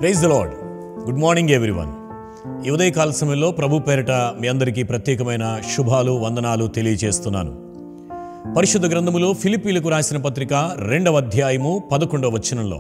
praise the Lord good morning everyone ఈ ఉదయకాల సమయంలో ప్రభు పేరిట మీ అందరికీ ప్రత్యేకమైన శుభాలు వందనాలు తెలియజేస్తున్నాను పరిశుద్ధ గ్రంథములో ఫిలిపీలకు రాసిన పత్రిక రెండవ అధ్యాయము పదకొండవ వచనంలో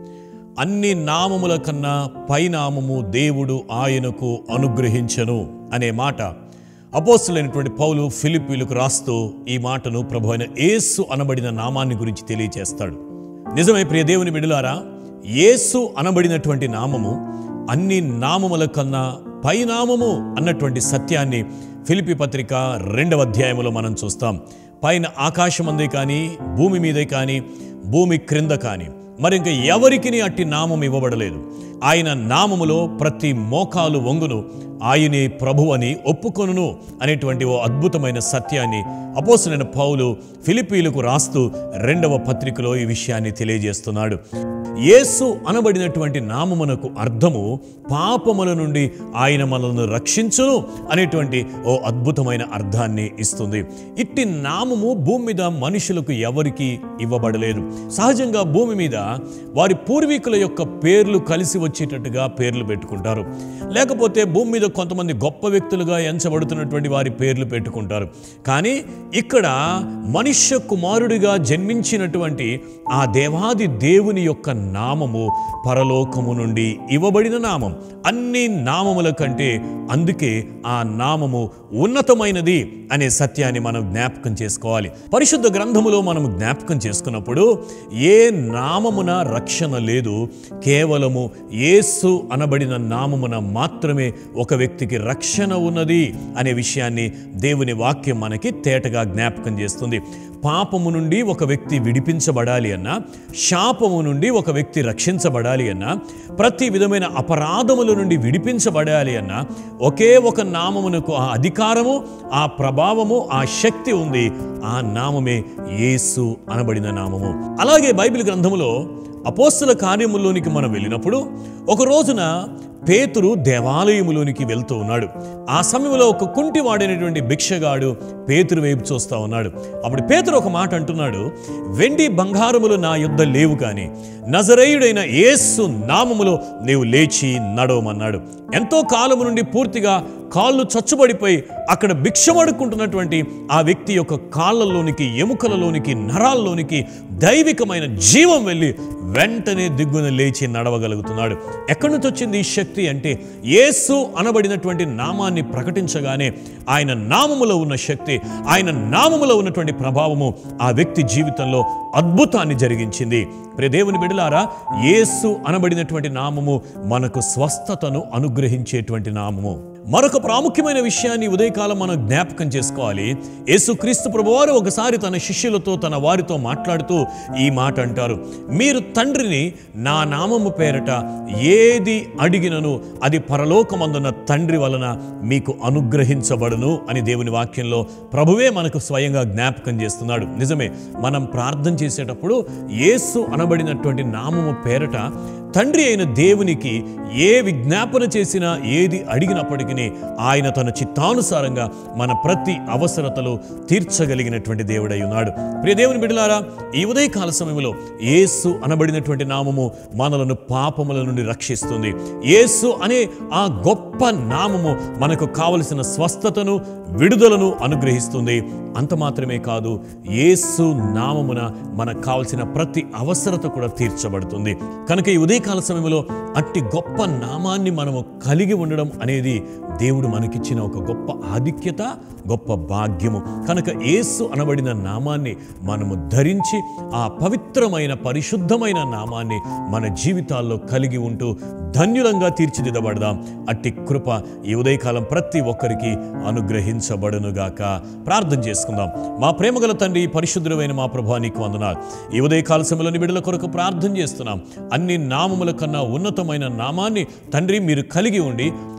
అన్ని నామముల కన్నా పైనామము దేవుడు ఆయనకు అనుగ్రహించను అనే మాట అపోస్తులైనటువంటి పౌలు ఫిలిపీలకు రాస్తూ ఈ మాటను ప్రభు అయిన యేసు అనబడిన నామాన్ని గురించి తెలియజేస్తాడు నిజమే ప్రియ దేవుని బిడులారా యేసు అనబడినటువంటి నామము అన్ని నామముల కన్నా పైనామము అన్నటువంటి సత్యాన్ని ఫిలిపి పత్రిక రెండవ అధ్యాయంలో మనం చూస్తాం పైన ఆకాశమందే కానీ భూమి మీదే కానీ భూమి క్రింద కానీ మరి ఇంకా ఎవరికి అట్టి నామం ఇవ్వబడలేదు ఆయన నామములో ప్రతి మోకాలు వంగును ఆయనే ప్రభు అని ఒప్పుకొనును అనేటువంటి ఓ అద్భుతమైన సత్యాన్ని అపోసలైన పౌలు ఫిలిపీలకు రాస్తూ రెండవ పత్రికలో ఈ విషయాన్ని తెలియజేస్తున్నాడు యేసు అనబడినటువంటి నామమునకు అర్థము పాపముల నుండి ఆయన మనల్ని రక్షించును అనేటువంటి ఓ అద్భుతమైన అర్థాన్ని ఇస్తుంది ఇట్టి నామము భూమి మీద మనుషులకు ఎవరికి ఇవ్వబడలేదు సహజంగా భూమి మీద వారి పూర్వీకుల యొక్క పేర్లు కలిసి వచ్చేటట్టుగా పేర్లు పెట్టుకుంటారు లేకపోతే భూమి మీద కొంతమంది గొప్ప వ్యక్తులుగా ఎంచబడుతున్నటువంటి వారి పేర్లు పెట్టుకుంటారు కానీ ఇక్కడ మనుష్య కుమారుడిగా జన్మించినటువంటి ఆ దేవాది దేవుని యొక్క నామము పరలోకము నుండి ఇవ్వబడిన నామం అన్ని నామముల కంటే అందుకే ఆ నామము ఉన్నతమైనది అనే సత్యాన్ని మనం జ్ఞాపకం చేసుకోవాలి పరిశుద్ధ గ్రంథములో మనం జ్ఞాపకం చేసుకున్నప్పుడు ఏ నామమున రక్షణ లేదు కేవలము యేసు అనబడిన నామమున మాత్రమే ఒక వ్యక్తికి రక్షణ ఉన్నది అనే విషయాన్ని దేవుని వాక్యం మనకి తేటగా జ్ఞాపకం చేస్తుంది పాపము నుండి ఒక వ్యక్తి విడిపించబడాలి అన్నా శాపము నుండి ఒక వ్యక్తి రక్షించబడాలి అన్నా ప్రతి విధమైన అపరాధముల నుండి విడిపించబడాలి అన్నా ఒకే ఒక నామమునకు ఆ అధికారము ఆ ప్రభావము ఆ శక్తి ఉంది ఆ నామమే యేసు అనబడిన నామము అలాగే బైబిల్ గ్రంథములో అపోస్తుల కార్యముల్లోనికి మనం వెళ్ళినప్పుడు ఒక రోజున పేతురు దేవాలయములోనికి వెళ్తూ ఉన్నాడు ఆ సమయంలో ఒక కుంటివాడైనటువంటి భిక్షగాడు పేతురు వైపు చూస్తూ ఉన్నాడు అప్పుడు పేతురు ఒక మాట అంటున్నాడు వెండి బంగారములు నా యుద్ధ లేవు కానీ నజరేయుడైన యేసు నామములో నీవు లేచి నడవమన్నాడు ఎంతో కాలము నుండి పూర్తిగా కాళ్ళు చచ్చుబడిపోయి అక్కడ భిక్షమడుకుంటున్నటువంటి ఆ వ్యక్తి యొక్క కాళ్ళలోనికి ఎముకలలోనికి నరాల్లోనికి దైవికమైన జీవం వెళ్ళి వెంటనే దిగ్గున లేచి నడవగలుగుతున్నాడు ఎక్కడి నుంచి వచ్చింది ఈ శక్తి అంటే యేసు అనబడినటువంటి నామాన్ని ప్రకటించగానే ఆయన నామములో ఉన్న శక్తి ఆయన నామములో ఉన్నటువంటి ప్రభావము ఆ వ్యక్తి జీవితంలో అద్భుతాన్ని జరిగించింది ప్రియ దేవుని బిడలారా యేసు అనబడినటువంటి నామము మనకు స్వస్థతను అనుగ్రహించేటువంటి నామము మరొక ప్రాముఖ్యమైన విషయాన్ని ఉదయకాలం మనం జ్ఞాపకం చేసుకోవాలి యేసుక్రీస్తు ప్రభువారు ఒకసారి తన శిష్యులతో తన వారితో మాట్లాడుతూ ఈ మాట అంటారు మీరు తండ్రిని నా నామము పేరట ఏది అడిగినను అది పరలోకమందున్న తండ్రి వలన మీకు అనుగ్రహించబడును అని దేవుని వాక్యంలో ప్రభువే మనకు స్వయంగా జ్ఞాపకం చేస్తున్నాడు నిజమే మనం ప్రార్థన చేసేటప్పుడు యేసు అనబడినటువంటి నామము పేరట తండ్రి అయిన దేవునికి ఏ విజ్ఞాపన చేసినా ఏది అడిగినప్పటికీ ఆయన తన చిత్తానుసారంగా మన ప్రతి అవసరతలు తీర్చగలిగినటువంటి దేవుడై ఉన్నాడు ప్రియ దేవుని బిడ్డలారా ఈ ఉదయకాల సమయంలో యేసు అనబడినటువంటి నామము మనలను పాపముల నుండి రక్షిస్తుంది యేసు అనే ఆ గొప్ప నామము మనకు కావలసిన స్వస్థతను విడుదలను అనుగ్రహిస్తుంది అంత మాత్రమే కాదు యేసు నామమున మనకు కావలసిన ప్రతి అవసరత కూడా తీర్చబడుతుంది కనుక ఈ ఉదయకాల సమయంలో అట్టి గొప్ప నామాన్ని మనము కలిగి ఉండడం అనేది దేవుడు మనకిచ్చిన ఒక గొప్ప ఆధిక్యత గొప్ప భాగ్యము కనుక యేసు అనబడిన నామాన్ని మనము ధరించి ఆ పవిత్రమైన పరిశుద్ధమైన నామాన్ని మన జీవితాల్లో కలిగి ఉంటూ ధన్యులంగా తీర్చిదిద్దబడదాం అట్టి కృప ఈ ఉదయకాలం ప్రతి ఒక్కరికి అనుగ్రహించబడునుగాక ప్రార్థన చేసుకుందాం మా ప్రేమగల తండ్రి పరిశుద్ధుడమైన మా ప్రభా నీకు వందనాలు ఈ ఉదయకాల సమయంలోని బిడ్డల కొరకు ప్రార్థన చేస్తున్నాం అన్ని నామముల కన్నా ఉన్నతమైన నామాన్ని తండ్రి మీరు కలిగి ఉండి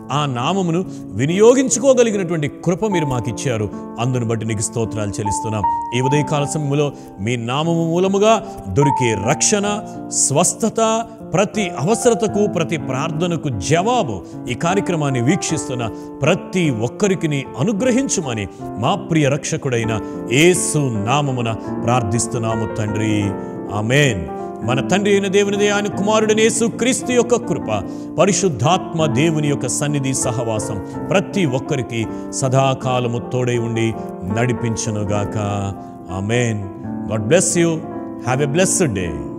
ఆ నామమును వినియోగించుకోగలిగినటువంటి కృప మీరు మాకు ఇచ్చారు అందును బట్టి నీకు స్తోత్రాలు చెల్లిస్తున్నాం ఈ ఉదయకాల సమయంలో మీ నామము మూలముగా దొరికే రక్షణ స్వస్థత ప్రతి అవసరతకు ప్రతి ప్రార్థనకు జవాబు ఈ కార్యక్రమాన్ని వీక్షిస్తున్న ప్రతి ఒక్కరికి అనుగ్రహించుమని మా ప్రియ రక్షకుడైన యేసు నామమున ప్రార్థిస్తున్నాము తండ్రి ఆమెన్ మన తండ్రి అయిన దేవుని ఆయన కుమారుడని యేసు క్రీస్తు యొక్క కృప పరిశుద్ధాత్మ దేవుని యొక్క సన్నిధి సహవాసం ప్రతి ఒక్కరికి సదాకాలము తోడై ఉండి నడిపించునుగాక amen God bless you have a blessed day